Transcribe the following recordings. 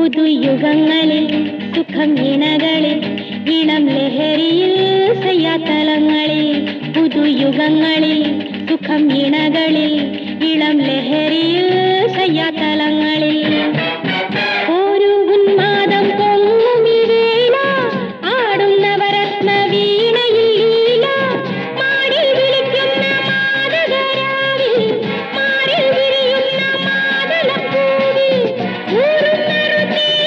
പുതുയുഗങ്ങളിൽ സുഖം ഇണകളിൽ ഇളം ലഹരിയിൽ സയ്യാത്തലങ്ങളിൽ പുതുയുഗങ്ങളിൽ സുഖം ഇണകളിൽ ഇളം ലഹരിയിൽ സയ്യാത്തലങ്ങളിൽ ഒരു ഉന്മാദം പൊങ്ങുമിവേല ആടുന്നവരത്ന വീണയിൽ ലീല മാടി വിളിക്കുന്ന മാതകരാവിൽ മാറിൽ വിരിയുന്ന മാതളപ്പൂവിൽ ഊരുന്നൊരു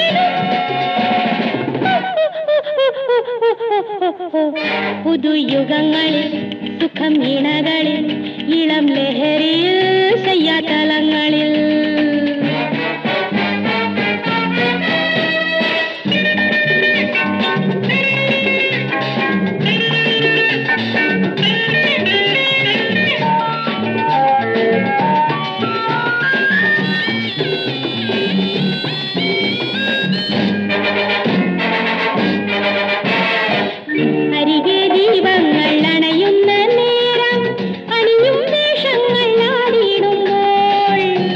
തേനും പുതുയുഗങ്ങളിൽ സുഖം ഇണകളിൽ ഇളം ലഹരിയിൽ സയ്യാതലങ്ങളിൽ അരികെ ദീപങ്ങൾ അണയുന്ന നേരം അണിയും വേഷങ്ങൾ ആടിയിടുമ്പോൾ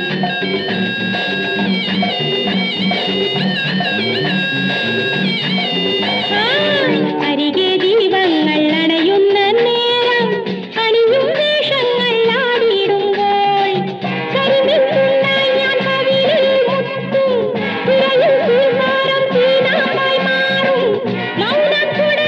ആ, അരികെ ദീപങ്ങൾ അണയുന്ന നേരം അണിയും വേഷങ്ങൾ ആടിയിടുമ്പോൾ കരിമിന്നുണ്ടായി ഞാൻ കവിളിൽ മുത്തും തിരയിൽ തീർമാനം തീനാമായി മാറും മൗനം കുട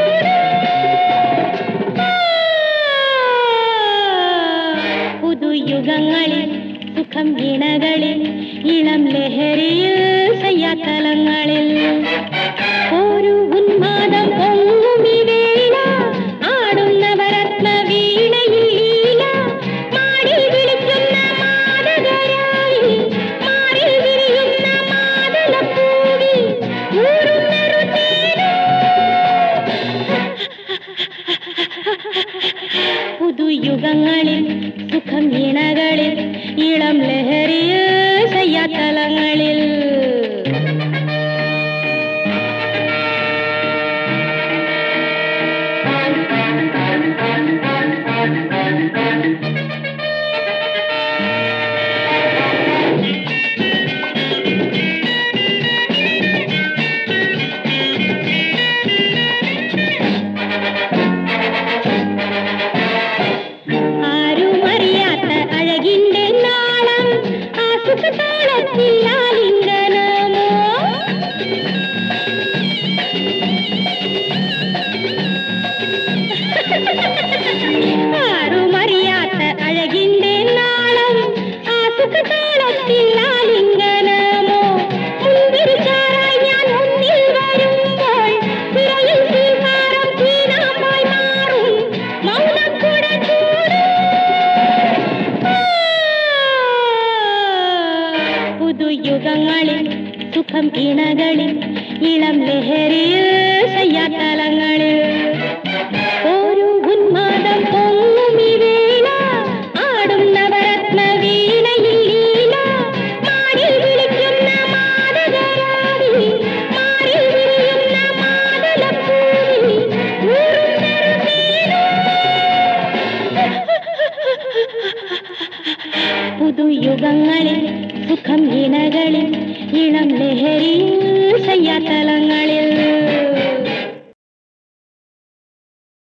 പുതുയുഗങ്ങളിൽ സുഖം ഇണകളിൽ ഇളം ലഹരിയിൽ സയ്യാത്തലങ്ങളിൽ ഒരു ഉന്മാദം പൊങ്ങുമിവേല ആടുന്നവരത്ന വീണയിൽ ലീല മാടി വിളിക്കുന്ന മാതകരാവിൽ മാറിൽ വിരിയുന്ന മാതളപ്പൂവിൽ ഊരുന്നൊരു പുതുയുഗങ്ങളിൽ സുഖം ഇണകളിൽ ഇളം ലഹരിയിൽ സയ്യാത്തലങ്ങളിൽ ആരുമറിയാത്ത അഴകിന്റെ നാളം ആ സുഖതാളത്തിൽ ആലിംഗനമോ ആരുമറിയാത്ത അഴകിന്റെ നാളം ആ സുഖതാളത്തിൽ ആലിംഗനമോ മുന്തിരിച്ചാറായി ഞാൻ മുന്നിൽ വരുമ്പോൾ തിരയിൽ തീർമാനം തീനാമായി മാറും മൗനക്കുട പുതുയുഗങ്ങളിൽ സുഖം ഇണകളിൽ ഇളം ലഹരിയിൽ സയ്യാത്തലങ്ങളിൽ ഒരു ഉന്മാദം പൊങ്ങുമിവേല ആടുന്നവരത്ന വീണയിൽ ലീല മാറിൽ വിളിക്കുന്ന മാതകരാവിൽ മാറിൽ വിരിയുന്ന മാതളപ്പൂവിൽ ഊരുന്നൊരു പുതുയുഗങ്ങളിൽ സുഖം ഇണകളിൽ ഇളം ലഹരിയിൽ സയ്യാത്തലങ്ങളിൽ